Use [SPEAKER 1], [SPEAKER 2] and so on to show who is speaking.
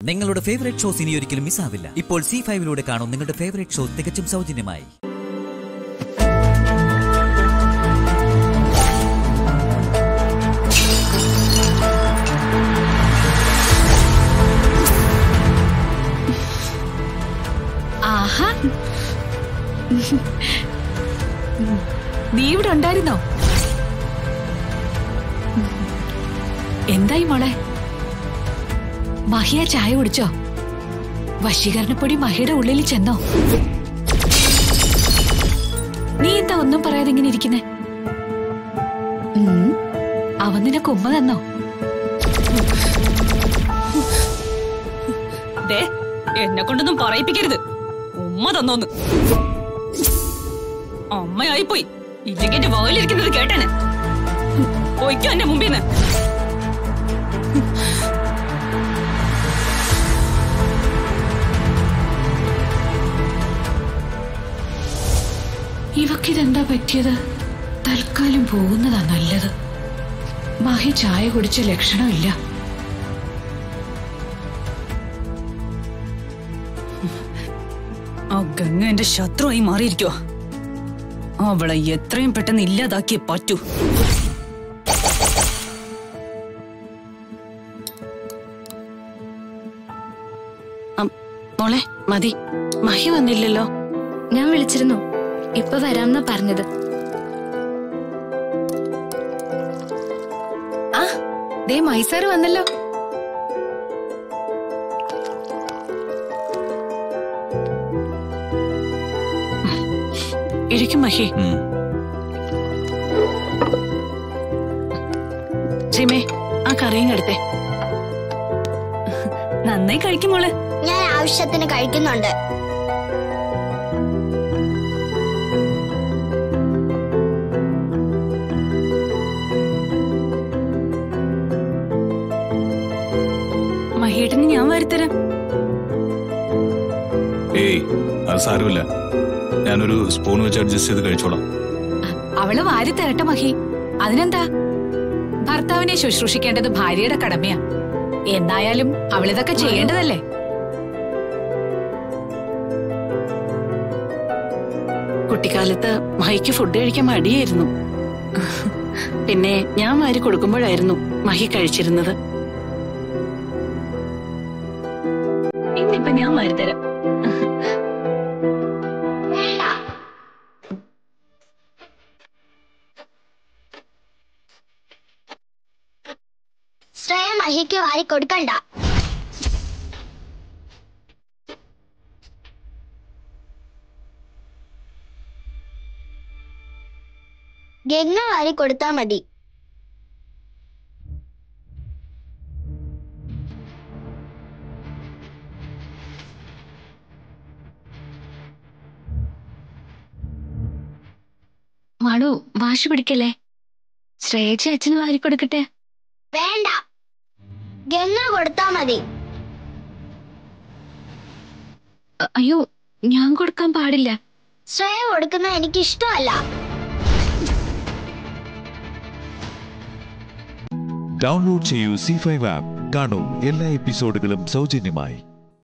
[SPEAKER 1] നിങ്ങളുടെ favourite shows ഇനി ഒരിക്കലും മിസ്സാവില്ല ഇപ്പോൾ സി ഫൈവിലൂടെ കാണും നിങ്ങളുടെ ഫേവറേറ്റ് ഷോ തികച്ചും സൗജന്യമായി
[SPEAKER 2] ആഹാ നീ ഇവിടെ ഉണ്ടായിരുന്നോ എന്തായി മോളെ മഹിയ ചായ കുടിച്ചോ വശീകരണപ്പൊടി മഹിയുടെ ഉള്ളിൽ ചെന്നോ നീ എന്താ ഒന്നും പറയാതെ ഇങ്ങനെ ഇരിക്കുന്നേ ഉം, അവൻ നിനക്ക് ഉമ്മ തന്നോ
[SPEAKER 3] ദേ എന്നെ കൊണ്ടൊന്നും പറയിപ്പിക്കരുത് ഉമ്മ തന്നോന്ന് അമ്മയായി പോയി ഇല്ലെങ്കിൽ എന്റെ വകയിലിരിക്കുന്നത് കേട്ടനെ ഒയ്ക്കോ എന്റെ മുമ്പിന്ന്
[SPEAKER 2] ഇവക്കിതെന്താ പറ്റിയത് തൽക്കാലം പോകുന്നതാ നല്ലത് മഹി ചായ കുടിച്ച ലക്ഷണമില്ല
[SPEAKER 3] ആ ഗംഗ എന്റെ ശത്രുവായി മാറിയിരിക്കോ അവളെ എത്രയും പെട്ടെന്ന് ഇല്ലാതാക്കിയേ പറ്റൂ
[SPEAKER 4] മോളെ മതി മഹി വന്നില്ലല്ലോ
[SPEAKER 5] ഞാൻ വിളിച്ചിരുന്നു ഇപ്പൊ വരാമെന്നാ പറഞ്ഞത് ആ ദേ മൈസാറ് വന്നല്ലോ
[SPEAKER 4] ഇരിക്കും മഹി സീമേ ആ കറിയും എടുത്തേ
[SPEAKER 3] നന്നായി കഴിക്കും മോളെ
[SPEAKER 6] ഞാൻ ആവശ്യത്തിന് കഴിക്കുന്നുണ്ട്
[SPEAKER 3] മഹിയേട്ടന് ഞാൻ വരുത്തരാം
[SPEAKER 7] ഏയ് അത് സാരമില്ല ഞാനൊരു സ്പൂൺ വെച്ച് അഡ്ജസ്റ്റ് ചെയ്ത് കഴിച്ചോളാം
[SPEAKER 2] അവള് വാരി തരട്ടെ മഹി അതിനെന്താ ഭർത്താവിനെ ശുശ്രൂഷിക്കേണ്ടത് ഭാര്യയുടെ കടമയാ എന്നായാലും അവളിതൊക്കെ ചെയ്യേണ്ടതല്ലേ
[SPEAKER 4] കുട്ടിക്കാലത്ത് മഹിക്ക് ഫുഡ് കഴിക്കാൻ മടിയായിരുന്നു പിന്നെ ഞാൻ വാരി കൊടുക്കുമ്പോഴായിരുന്നു മഹി കഴിച്ചിരുന്നത് ഇന്നിപ്പൊ ഞാൻ വാരി തരാം
[SPEAKER 6] ശ്രേയ മഹിക്ക് വാരി കൊടുക്കണ്ട ഗംഗ വാരി കൊടുത്താ മതി
[SPEAKER 5] മാളു വാശി പിടിക്കല്ലേ ശ്രേയച്ചി അച്ഛന് വാരി കൊടുക്കട്ടെ
[SPEAKER 6] വേണ്ട ഗംഗ കൊടുത്താ മതി
[SPEAKER 5] അ- അയ്യോ ഞാൻ കൊടുക്കാൻ പാടില്ല
[SPEAKER 6] ശ്രേയ കൊടുക്കുന്നത് എനിക്ക് ഇഷ്ടമല്ല
[SPEAKER 8] ഡൗൺലോഡ് ചെയ്യൂ സി ഫൈവ് ആപ്പ് കാണൂ എല്ലാ എപ്പിസോഡുകളും സൗജന്യമായി